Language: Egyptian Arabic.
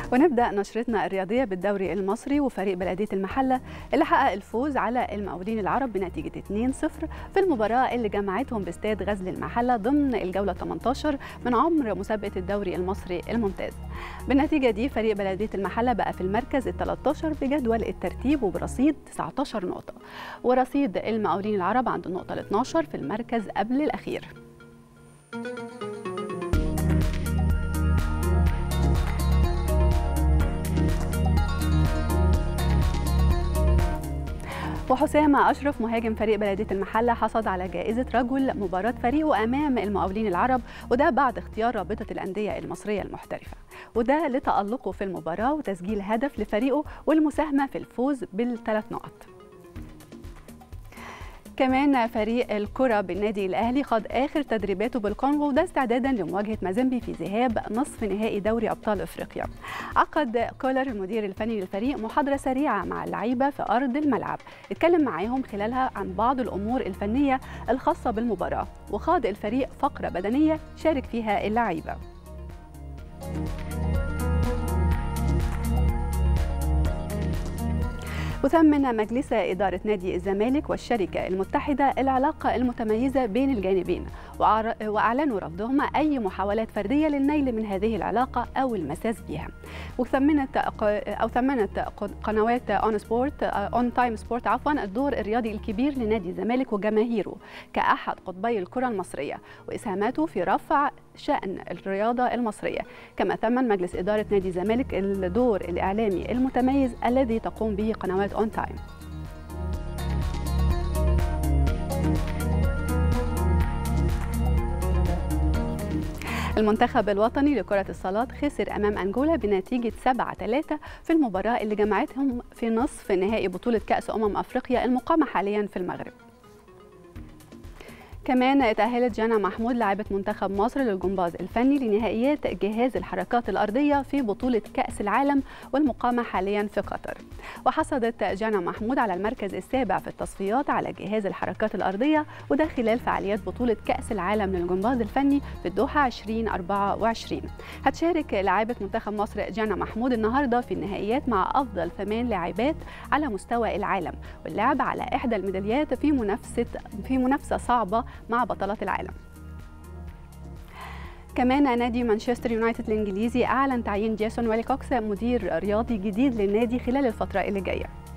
ونبدأ نشرتنا الرياضية بالدوري المصري وفريق بلدية المحلة اللي حقق الفوز على المقاولين العرب بنتيجة 2-0 في المباراة اللي جمعتهم باستاد غزل المحلة ضمن الجولة 18 من عمر مسابقة الدوري المصري الممتاز. بالنتيجة دي فريق بلدية المحلة بقى في المركز ال 13 بجدول الترتيب وبرصيد 19 نقطة ورصيد المقاولين العرب عند النقطة ال 12 في المركز قبل الأخير. وحسام أشرف مهاجم فريق بلدية المحلة حصد على جائزة رجل مباراة فريقه أمام المقاولين العرب وده بعد اختيار رابطة الأندية المصرية المحترفة وده لتألقه في المباراة وتسجيل هدف لفريقه والمساهمة في الفوز بالثلاث نقط كمان فريق الكرة بالنادي الأهلي خاض آخر تدريباته بالكونغو وده استعدادا لمواجهة مازيمبي في ذهاب نصف نهائي دوري أبطال أفريقيا. عقد كولر المدير الفني للفريق محاضرة سريعة مع اللعيبة في أرض الملعب، اتكلم معاهم خلالها عن بعض الأمور الفنية الخاصة بالمباراة، وخاض الفريق فقرة بدنية شارك فيها اللعيبة. وثمن مجلس إدارة نادي الزمالك والشركة المتحدة العلاقة المتميزة بين الجانبين وأعلنوا رفضهم أي محاولات فردية للنيل من هذه العلاقة أو المساس بها وثمنت أو ثمنت قنوات أون سبورت أون تايم سبورت عفوا الدور الرياضي الكبير لنادي الزمالك وجماهيره كأحد قطبي الكرة المصرية وإسهاماته في رفع شأن الرياضة المصرية كما ثمن مجلس إدارة نادي الزمالك الدور الإعلامي المتميز الذي تقوم به قنوات أون تايم المنتخب الوطني لكرة الصالات خسر أمام أنجولا بنتيجة 7-3 في المباراة اللي جمعتهم في نصف نهائي بطولة كأس أمم أفريقيا المقامة حاليا في المغرب كمان تأهلت جانا محمود لاعبة منتخب مصر للجمباز الفني لنهائيات جهاز الحركات الأرضية في بطولة كأس العالم والمقامة حاليا في قطر وحصدت جانا محمود على المركز السابع في التصفيات على جهاز الحركات الأرضية وده خلال فعاليات بطولة كأس العالم للجمباز الفني في الدوحة 2024 هتشارك لاعبة منتخب مصر جانا محمود النهاردة في النهائيات مع أفضل ثمان لاعبات على مستوى العالم واللعب على إحدى الميداليات في منافسة في منافسة صعبة مع بطلات العالم كمان نادي مانشستر يونايتد الانجليزي اعلن تعيين جيسون ويليكوكس مدير رياضي جديد للنادي خلال الفتره اللي جايه